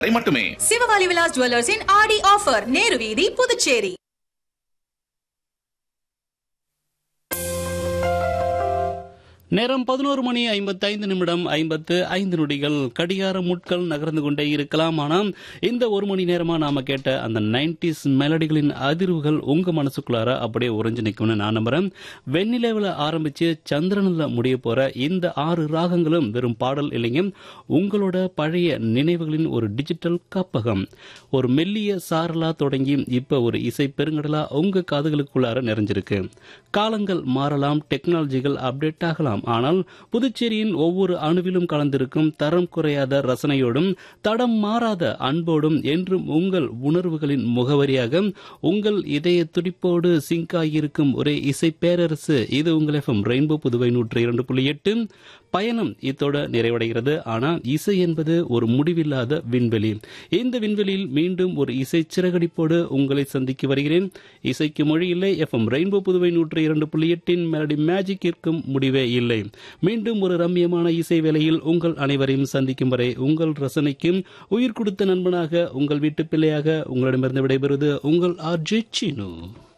வரை மட்டுமே சிவகாலி விலாஸ் ஜுவல்லர்ஸின் ஆடி ஆஃபர் நேரு வீதி புதுச்சேரி நேரம் பதினோரு மணி ஐம்பத்தைந்து நிமிடம் ஐம்பத்து ஐந்து நொடிகள் கடிகார முட்கள் நகர்ந்து கொண்டே இருக்கலாம் ஆனால் இந்த ஒரு மணி நேரமா நாம கேட்ட அந்த நைன்டிஸ் மெலடிகளின் அதிர்வுகள் உங்க மனசுக்குள்ளார அப்படியே உறைஞ்சு நிற்கும்னு நான் நம்புறேன் வெண்ணிலவில் ஆரம்பிச்சு சந்திரனில் முடிய போற இந்த ஆறு ராகங்களும் வெறும் பாடல் இல்லைங்க உங்களோட பழைய நினைவுகளின் ஒரு டிஜிட்டல் காப்பகம் ஒரு மெல்லிய சாரலா தொடங்கி இப்ப ஒரு இசை பெருங்கடலா உங்க காதுகளுக்குள்ளார நிறைஞ்சிருக்கு காலங்கள் மாறலாம் டெக்னாலஜிகள் அப்டேட் ஆகலாம் ஆனால் புதுச்சேரியின் ஒவ்வொரு அணுவிலும் கலந்திருக்கும் தரம் குறையாத ரசனையோடும் தடம் மாறாத அன்போடும் என்றும் உங்கள் உணர்வுகளின் முகவரியாக உங்கள் இதய துடிப்போடு சிங்க் ஆகியிருக்கும் ஒரே இசை பேரரசு இது உங்கள் எஃப்எம் ரெயின்போ புதுவை நூற்றி இரண்டு புள்ளி எட்டு பயணம் இத்தோட நிறைவடைகிறது ஆனால் இசை என்பது ஒரு முடிவில்லாத விண்வெளி இந்த விண்வெளியில் மீண்டும் ஒரு இசை சிறகடிப்போடு உங்களை சந்திக்க வருகிறேன் இசைக்கு மொழி இல்லை எஃப்எம் ரெயின்போ புதுவை நூற்றி இரண்டு புள்ளி எட்டின் மெலடி மேஜிக்கிற்கும் முடிவே இல்லை மீண்டும் ஒரு ரம்மியமான இசை வேளையில் உங்கள் அனைவரையும் சந்திக்கும் வரை உங்கள் ரசனைக்கும் உயிர் கொடுத்த நண்பனாக உங்கள் வீட்டு பிள்ளையாக உங்களிடமிருந்து விடைபெறுவது உங்கள் ஆர்ஜே சீனு